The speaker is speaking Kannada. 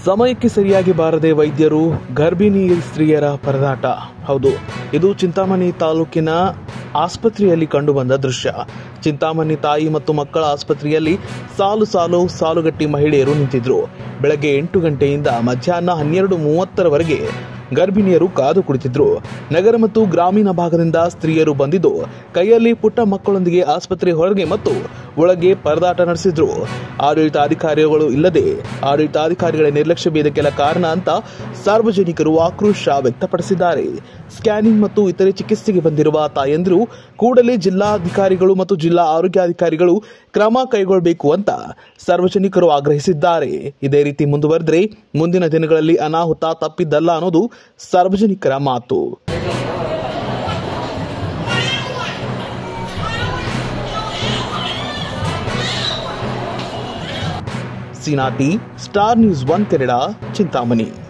ಸಮಯಕ್ಕೆ ಸರಿಯಾಗಿ ಬಾರದೆ ವೈದ್ಯರು ಗರ್ಭಿಣಿ ಸ್ತ್ರೀಯರ ಪರದಾಟ ಹೌದು ಇದು ಚಿಂತಾಮಣಿ ತಾಲೂಕಿನ ಆಸ್ಪತ್ರೆಯಲ್ಲಿ ಕಂಡುಬಂದ ದೃಶ್ಯ ಚಿಂತಾಮಣಿ ತಾಯಿ ಮತ್ತು ಮಕ್ಕಳ ಆಸ್ಪತ್ರೆಯಲ್ಲಿ ಸಾಲು ಸಾಲು ಸಾಲುಗಟ್ಟಿ ಮಹಿಳೆಯರು ನಿಂತಿದ್ರು ಬೆಳಗ್ಗೆ ಎಂಟು ಗಂಟೆಯಿಂದ ಮಧ್ಯಾಹ್ನ ಹನ್ನೆರಡು ಮೂವತ್ತರವರೆಗೆ ಗರ್ಭಿಣಿಯರು ಕಾದು ಕುಳಿತಿದ್ರು ನಗರ ಮತ್ತು ಗ್ರಾಮೀಣ ಭಾಗದಿಂದ ಸ್ತ್ರೀಯರು ಬಂದಿದ್ದು ಕೈಯಲ್ಲಿ ಪುಟ್ಟ ಮಕ್ಕಳೊಂದಿಗೆ ಆಸ್ಪತ್ರೆ ಹೊರಗೆ ಮತ್ತು ಒಳಗೆ ಪರದಾಟ ನಡೆಸಿದ್ರು ಆಡಳಿತಾಧಿಕಾರಿಗಳು ಇಲ್ಲದೆ ಆಡಳಿತಾಧಿಕಾರಿಗಳ ನಿರ್ಲಕ್ಷ್ಯ ಇದಕ್ಕೆಲ್ಲ ಕಾರಣ ಅಂತ ಸಾರ್ವಜನಿಕರು ಆಕ್ರೋಶ ವ್ಯಕ್ತಪಡಿಸಿದ್ದಾರೆ ಸ್ಕ್ಯಾನಿಂಗ್ ಮತ್ತು ಇತರೆ ಚಿಕಿತ್ಸೆಗೆ ಬಂದಿರುವ ತಾಯಂದಿರು ಕೂಡಲೇ ಜಿಲ್ಲಾಧಿಕಾರಿಗಳು ಮತ್ತು ಜಿಲ್ಲಾ ಆರೋಗ್ಯಾಧಿಕಾರಿಗಳು ಕ್ರಮ ಕೈಗೊಳ್ಳಬೇಕು ಅಂತ ಸಾರ್ವಜನಿಕರು ಆಗ್ರಹಿಸಿದ್ದಾರೆ ಇದೇ ರೀತಿ ಮುಂದುವರೆದ್ರೆ ಮುಂದಿನ ದಿನಗಳಲ್ಲಿ ಅನಾಹುತ ತಪ್ಪಿದ್ದಲ್ಲ ಅನ್ನೋದು ಸಾರ್ವಜನಿಕರ ಮಾತು ಸಿನಾಟಿ star news one Kannada Chintamani